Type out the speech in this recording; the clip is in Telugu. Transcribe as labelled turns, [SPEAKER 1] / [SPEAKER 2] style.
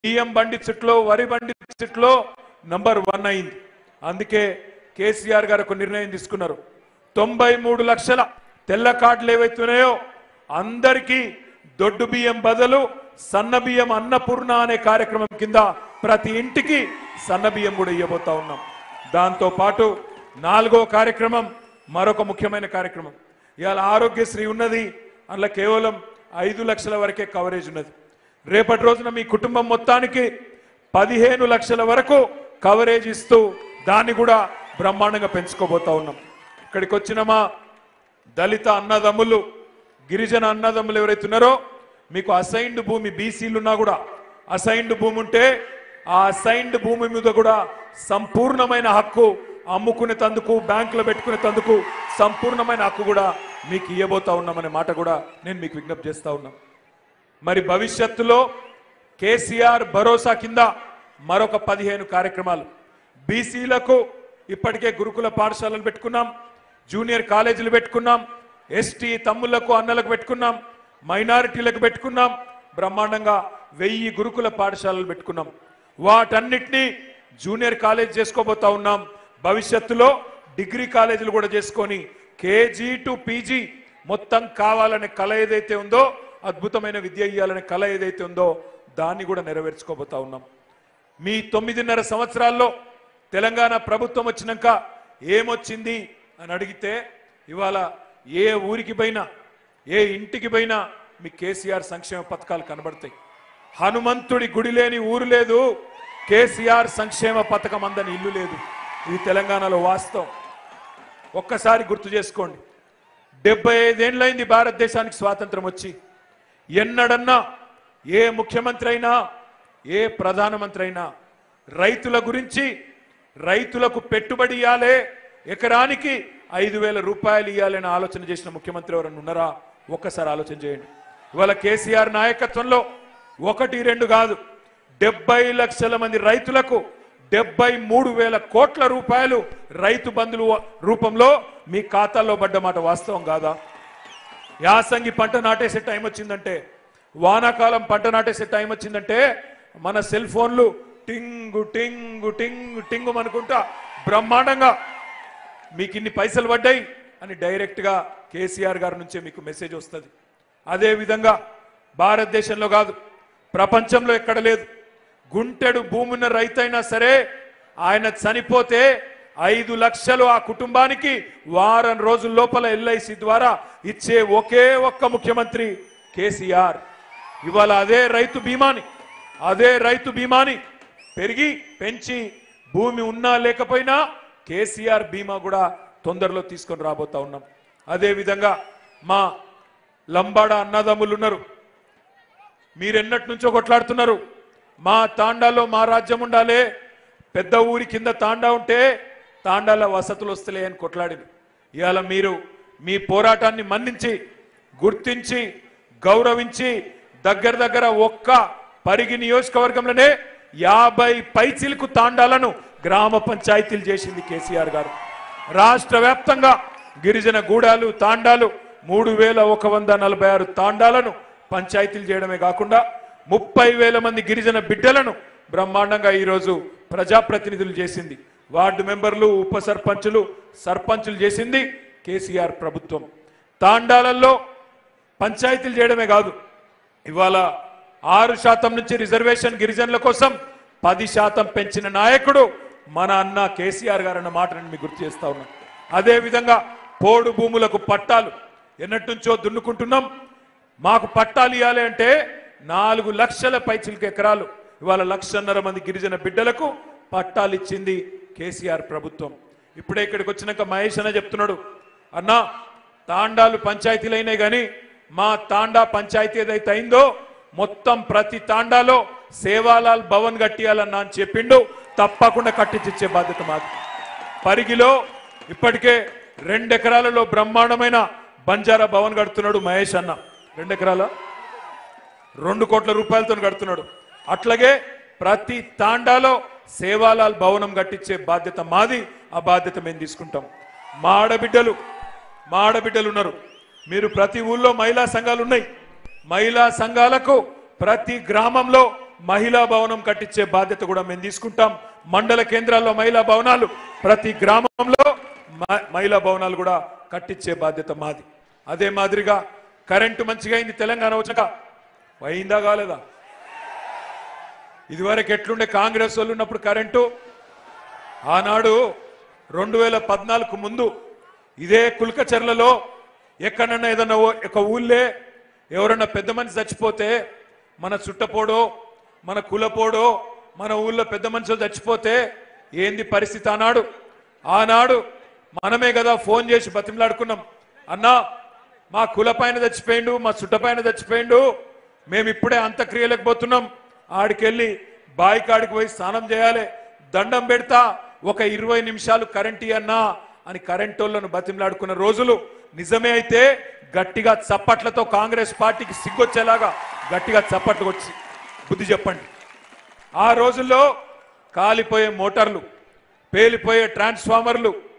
[SPEAKER 1] బియ్యం బండి చుట్లో వరి బండి చుట్లో నంబర్ వన్ అయింది అందుకే కేసీఆర్ గారు ఒక నిర్ణయం తీసుకున్నారు తొంభై మూడు లక్షల తెల్ల కార్డులు ఏవైతున్నాయో అందరికీ దొడ్డు బియ్యం బదులు సన్న బియ్యం అన్నపూర్ణ అనే కార్యక్రమం కింద ప్రతి ఇంటికి సన్న బియ్యం కూడా ఇవ్వబోతా ఉన్నాం దాంతో పాటు నాలుగో కార్యక్రమం మరొక ముఖ్యమైన కార్యక్రమం ఇవాళ ఆరోగ్యశ్రీ ఉన్నది అందులో కేవలం ఐదు లక్షల వరకే కవరేజ్ ఉన్నది రేపటి రోజున మీ కుటుంబం మొత్తానికి పదిహేను లక్షల వరకు కవరేజ్ ఇస్తూ దాన్ని కూడా బ్రహ్మాండంగా పెంచుకోబోతా ఉన్నాం ఇక్కడికి వచ్చిన మా దళిత అన్నదమ్ములు గిరిజన అన్నదమ్ములు ఎవరైతే ఉన్నారో మీకు అసైన్డ్ భూమి బీసీలు ఉన్నా కూడా అసైన్డ్ భూమి ఉంటే ఆ అసైన్డ్ భూమి మీద కూడా సంపూర్ణమైన హక్కు అమ్ముకునే తందుకు బ్యాంకులో పెట్టుకునే తందుకు సంపూర్ణమైన హక్కు కూడా మీకు ఇవ్వబోతా ఉన్నామనే మాట కూడా నేను మీకు విజ్ఞప్తి చేస్తా ఉన్నాం మరి భవిష్యత్తులో కేసీఆర్ భరోసా కింద మరొక పదిహేను కార్యక్రమాలు బీసీలకు ఇప్పటికే గురుకుల పాఠశాలలు పెట్టుకున్నాం జూనియర్ కాలేజీలు పెట్టుకున్నాం ఎస్టీ తమ్ముళ్లకు అన్నలకు పెట్టుకున్నాం మైనారిటీలకు పెట్టుకున్నాం బ్రహ్మాండంగా వెయ్యి గురుకుల పాఠశాలలు పెట్టుకున్నాం వాటన్నిటినీ జూనియర్ కాలేజ్ చేసుకోబోతా ఉన్నాం భవిష్యత్తులో డిగ్రీ కాలేజీలు కూడా చేసుకొని కేజీ టు పీజీ మొత్తం కావాలనే కళ ఏదైతే ఉందో అద్భుతమైన విద్య ఇవ్వాలనే కళ ఏదైతే ఉందో దాన్ని కూడా నెరవేర్చుకోబోతా ఉన్నాం మీ తొమ్మిదిన్నర సంవత్సరాల్లో తెలంగాణ ప్రభుత్వం వచ్చినాక ఏమొచ్చింది అని అడిగితే ఇవాళ ఏ ఊరికి పోయినా ఏ ఇంటికి పోయినా మీ కేసీఆర్ సంక్షేమ పథకాలు కనబడతాయి హనుమంతుడి గుడి లేని ఊరు లేదు కేసీఆర్ సంక్షేమ పథకం అందని ఇల్లు లేదు ఇది తెలంగాణలో వాస్తవం ఒక్కసారి గుర్తు చేసుకోండి డెబ్బై ఐదేళ్లైంది భారతదేశానికి స్వాతంత్రం వచ్చి ఎన్నడన్నా ఏ ముఖ్యమంత్రి అయినా ఏ ప్రధానమంత్రి అయినా రైతుల గురించి రైతులకు పెట్టుబడి ఇవ్వాలే ఎకరానికి ఐదు వేల రూపాయలు ఇవ్వాలని ఆలోచన చేసిన ముఖ్యమంత్రి ఎవరైనా ఉన్నారా ఒక్కసారి ఆలోచన చేయండి ఇవాళ కేసీఆర్ నాయకత్వంలో ఒకటి రెండు కాదు డెబ్బై లక్షల మంది రైతులకు డెబ్బై మూడు వేల కోట్ల రూపాయలు రైతు బంధుల రూపంలో మీ ఖాతాల్లో పడ్డ మాట వాస్తవం కాదా యాసంగి పంట నాటేసే టైం వచ్చిందంటే వానాకాలం పంట నాటేసే టైం వచ్చిందంటే మన సెల్ ఫోన్లు టింగు టింగు టింగు టింగు అనుకుంటా బ్రహ్మాండంగా మీకు ఇన్ని పైసలు పడ్డాయి అని డైరెక్ట్గా కేసీఆర్ గారి నుంచే మీకు మెసేజ్ వస్తుంది అదే విధంగా భారతదేశంలో కాదు ప్రపంచంలో ఎక్కడ లేదు గుంటెడు భూమి ఉన్న రైతైనా సరే ఆయన చనిపోతే ఐదు లక్షలు ఆ కుటుంబానికి వారం రోజుల లోపల ఎల్ఐసి ద్వారా ఇచ్చే ఒకే ఒక్క ముఖ్యమంత్రి కేసీఆర్ ఇవాళ అదే రైతు బీమాని అదే రైతు బీమాని పెరిగి పెంచి భూమి ఉన్నా లేకపోయినా కేసీఆర్ బీమా కూడా తొందరలో తీసుకొని రాబోతా ఉన్నాం అదే విధంగా మా లంబాడ అన్నదమ్ములు ఉన్నారు మీరెన్నటి నుంచో కొట్లాడుతున్నారు మా తాండాలో మా రాజ్యం ఉండాలి పెద్ద ఊరి కింద తాండా ఉంటే తాండాల వసతులు వస్తలే అని కొట్లాడింది ఇవాళ మీరు మీ పోరాటాన్ని మన్నించి గుర్తించి గౌరవించి దగ్గర దగ్గర ఒక్క పరిగి నియోజకవర్గంలోనే యాభై పైచిలకు తాండాలను గ్రామ పంచాయతీలు చేసింది కేసీఆర్ గారు రాష్ట్ర వ్యాప్తంగా గిరిజన గూడాలు తాండాలు మూడు వేల ఒక వంద నలభై ఆరు తాండాలను పంచాయతీలు చేయడమే కాకుండా ముప్పై వేల మంది గిరిజన బిడ్డలను బ్రహ్మాండంగా ఈరోజు ప్రజాప్రతినిధులు చేసింది వార్డు మెంబర్లు ఉప సర్పంచులు సర్పంచులు చేసింది కేసీఆర్ ప్రభుత్వం తాండాలలో పంచాయతీలు చేయడమే కాదు ఇవాళ ఆరు శాతం నుంచి రిజర్వేషన్ గిరిజనుల కోసం పది శాతం పెంచిన నాయకుడు మన అన్న కేసీఆర్ గారు అన్న మాటను మీకు గుర్తు చేస్తా ఉన్నాం అదే విధంగా పోడు భూములకు పట్టాలు ఎన్నటి నుంచో దున్నుకుంటున్నాం మాకు పట్టాలు ఇవ్వాలి అంటే నాలుగు లక్షల పైచిలకు ఎకరాలు ఇవాళ లక్షన్నర మంది గిరిజన బిడ్డలకు పట్టాలు ఇచ్చింది కేసీఆర్ ప్రభుత్వం ఇప్పుడే ఇక్కడికి వచ్చినాక మహేష్ అన్న చెప్తున్నాడు అన్నా తాండాలు పంచాయతీలు అయినాయి కానీ మా తాండా పంచాయతీ ఏదైతే అయిందో మొత్తం ప్రతి తాండాలో సేవాలాల్ భవన్ కట్టియాలన్నా అని చెప్పిండు తప్పకుండా కట్టించిచ్చే బాధ్యత మాది పరిగిలో ఇప్పటికే రెండు ఎకరాలలో బ్రహ్మాండమైన బంజారా భవన్ కడుతున్నాడు మహేష్ అన్న రెండు ఎకరాల రెండు కోట్ల రూపాయలతో కడుతున్నాడు అట్లాగే ప్రతి తాండాలో సేవాలాల్ భవనం కట్టించే బాధ్యత మాది ఆ బాధ్యత మేము తీసుకుంటాం మా ఆడబిడ్డలు మా ఆడబిడ్డలు ఉన్నారు మీరు ప్రతి ఊళ్ళో మహిళా సంఘాలు ఉన్నాయి మహిళా సంఘాలకు ప్రతి గ్రామంలో మహిళా భవనం కట్టించే బాధ్యత కూడా మేము తీసుకుంటాం మండల కేంద్రాల్లో మహిళా భవనాలు ప్రతి గ్రామంలో మ- మహిళా భవనాలు కూడా కట్టించే బాధ్యత మాది అదే మాదిరిగా కరెంటు మంచిగా అయింది తెలంగాణ వచ్చాక అయిందా కాలేదా ఇదివరకు ఎట్లుండే కాంగ్రెస్ వాళ్ళు ఉన్నప్పుడు కరెంటు ఆనాడు రెండు వేల పద్నాలుగు ముందు ఇదే కుల్కచర్లలో ఎక్కడన్నా ఏదన్నా ఓ- ఒక ఊళ్ళే ఎవరన్నా పెద్ద మనిషి చచ్చిపోతే మన చుట్టపోడో మన కులపోడో మన ఊళ్ళో పెద్ద మనుషులు చచ్చిపోతే ఏంది పరిస్థితి ఆనాడు ఆనాడు మనమే కదా ఫోన్ చేసి బతిమలాడుకున్నాం అన్నా మా కుల పైన చచ్చిపోయిండు మా చుట్ట పైన చచ్చిపోయిండు మేము ఇప్పుడే అంత్యక్రియలకు పోతున్నాం ఆడికెళ్ళి బాయి కాడికి పోయి స్నానం చేయాలి దండం పెడతా ఒక ఇరవై నిమిషాలు కరెంట్ అన్నా అని కరెంటోళ్లను బతిమలాడుకున్న రోజులు నిజమే అయితే గట్టిగా చప్పట్లతో కాంగ్రెస్ పార్టీకి సిగ్గొచ్చేలాగా గట్టిగా చప్పట్లు వచ్చి బుద్ధి చెప్పండి ఆ రోజుల్లో కాలిపోయే మోటార్లు పేలిపోయే ట్రాన్స్ఫార్మర్లు